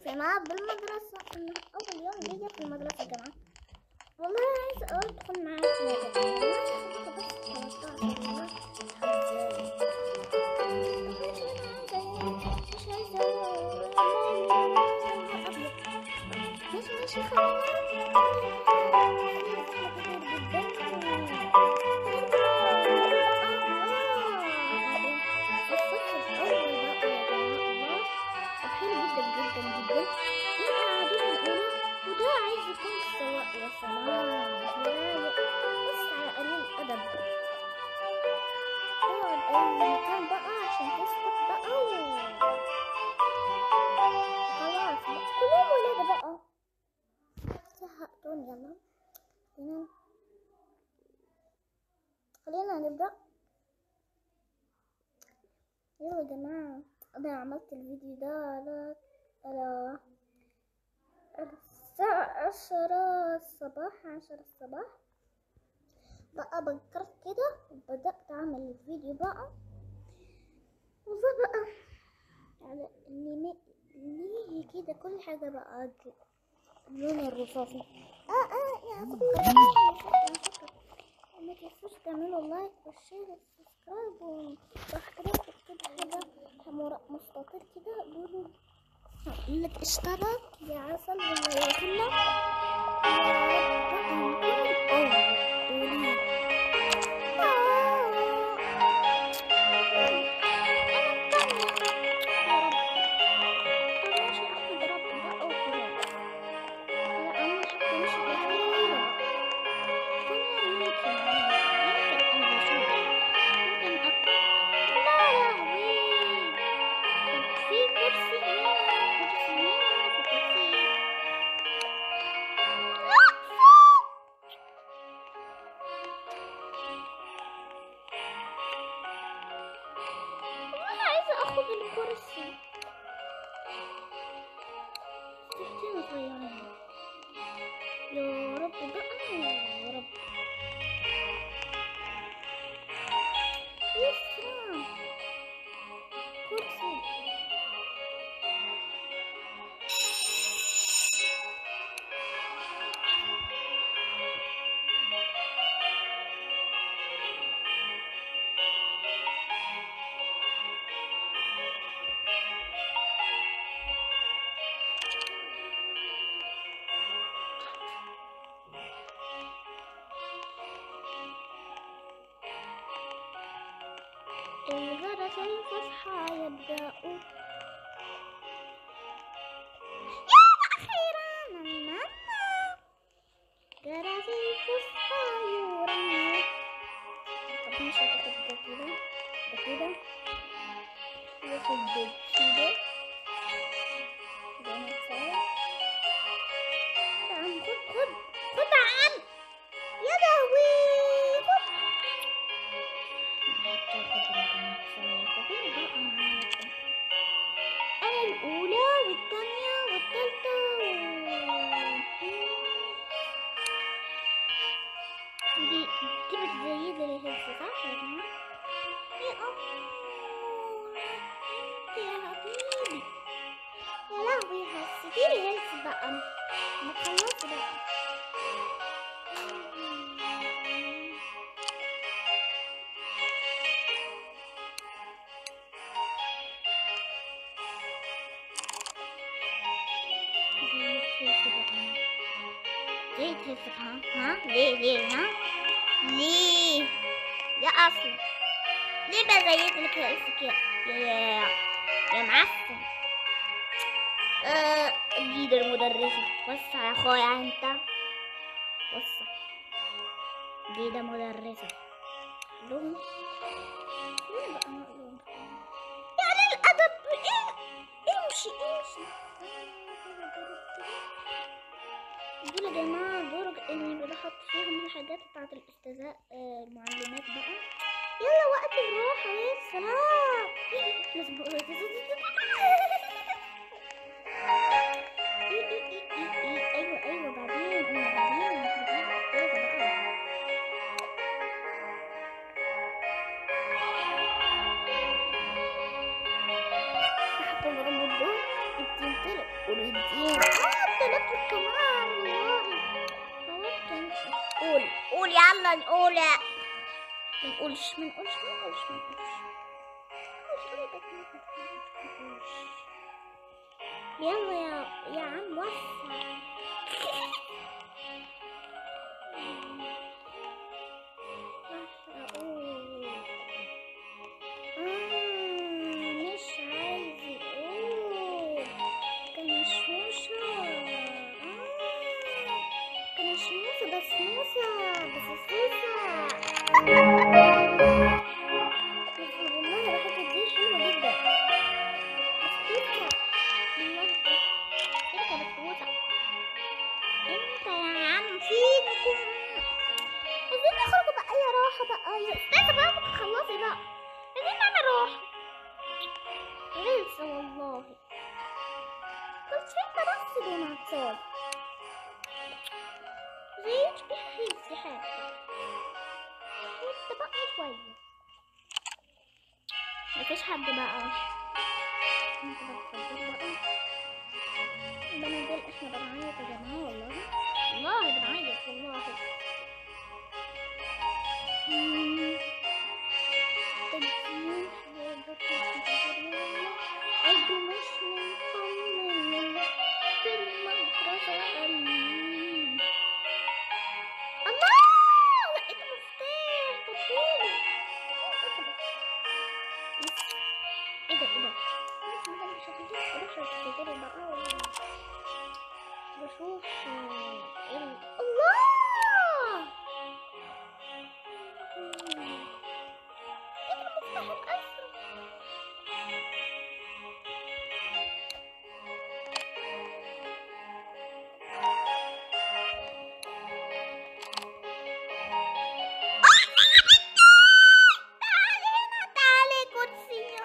جماعة بالمدرسة أنا أول يوم ليا في المدرسة يا جماعة والله عايزة أدخل معاكم يا جماعة بس 13 مش عايزة ماشي وده عايز يكون السواق يا سلام رايق بص على قليل الأدب اقعد أي مكان بقى عشان تسكت بقى و... خلاص بقى كلهم ولاد بقى زهقتوني يلا خلينا خلينا نبدأ يلا يا جماعة أنا عملت الفيديو ده على على الساعة عشرة الصباح عشرة الصباح بقى بكرت كده وبدأت أعمل الفيديو بقى وده بقى على اللي ليه كده كل حاجة بقى اللون الرصاصي اه اه يا فكر ما تنسوش تعملوا لايك والشير والسبسكرايب واحترقوا كده حاجة حمراء مستطيل كده قولوا اللي اشترك يا عسل ولا يا فلة في كرسي هنا كرسي هنا في كرسي انا عايزه اخد الكرسي تحتين طيران يا رب بقى يا رب يسرا كرسي الجرس الفصحى يبدأ يا أخيرا ماما جرس الفصحى يرن طب مش هتاخد ده كده ده كده ياخد ده كده ده نتساوي تعال خد خد خد عن يا لهوي خد أنا الأولى والثانية والثالثة دي دي بتزيد الهيلث صح يا جماعة؟ يا أمور انت يا حبيبي يا لهوي هتسيبيلي هيلث بقى ما تخلصي بقى ليه تهزك ها؟ ها؟ ليه ليه ها؟ ليه؟ يا أصل ليه بزيد لك رئيسك يا يا يا معفن؟ آه جيد المدرسة وسع يا أخويا أنت وسع جيدة مدرسة لهم ليه بقى مقلوب؟ يعني الأدب إيه؟ امشي امشي دول يا جماعة دول اللي بحط فيهم الحاجات بتاعت الأستاذات آه، المعلمات بقى يلا وقت الراحة يا سلام لازم بقى- إيه إيه إيه إيه إيه. أيوة أيوة بعدين أنا بعدين بعدين أستاذة بقى حتى مرة الدور التين طلع ولد يلا نقول ما نقولش ما نقولش ما نقولش ما نقولش يلا يا يا عم وسع أقول آه مش عايز يقول كنشوشة آه كنشوشة بسموسة بسوسوسة والله الحاجة دي حلوة جدا بسكوتة والله انت بسكوتة انت يا عم فينكم عايزين نخرج بقى يا راحة بقى يا استاذة بقى ممكن تخلصي بقى عايزين نعمل راحة غلسة والله كنت شايفة بس دوناتات زيت بحس حاجة انت بقى شوية مفيش حد بقى انت بتفضل بقى البنات دول احنا بنعيط يا جماعة والله والله بنعيط والله مم. تدين حاجة تفكرني قلبي مش مطمن في المدرسة أمين الله لقيت مفتاح طفولي ايه ده ايه ده بس ما كانش شغال بروح اشتغل بقى بشوف آه، ال- الله مم. ايه ده المفتاح الازرق تعالي هنا تعالي كرسي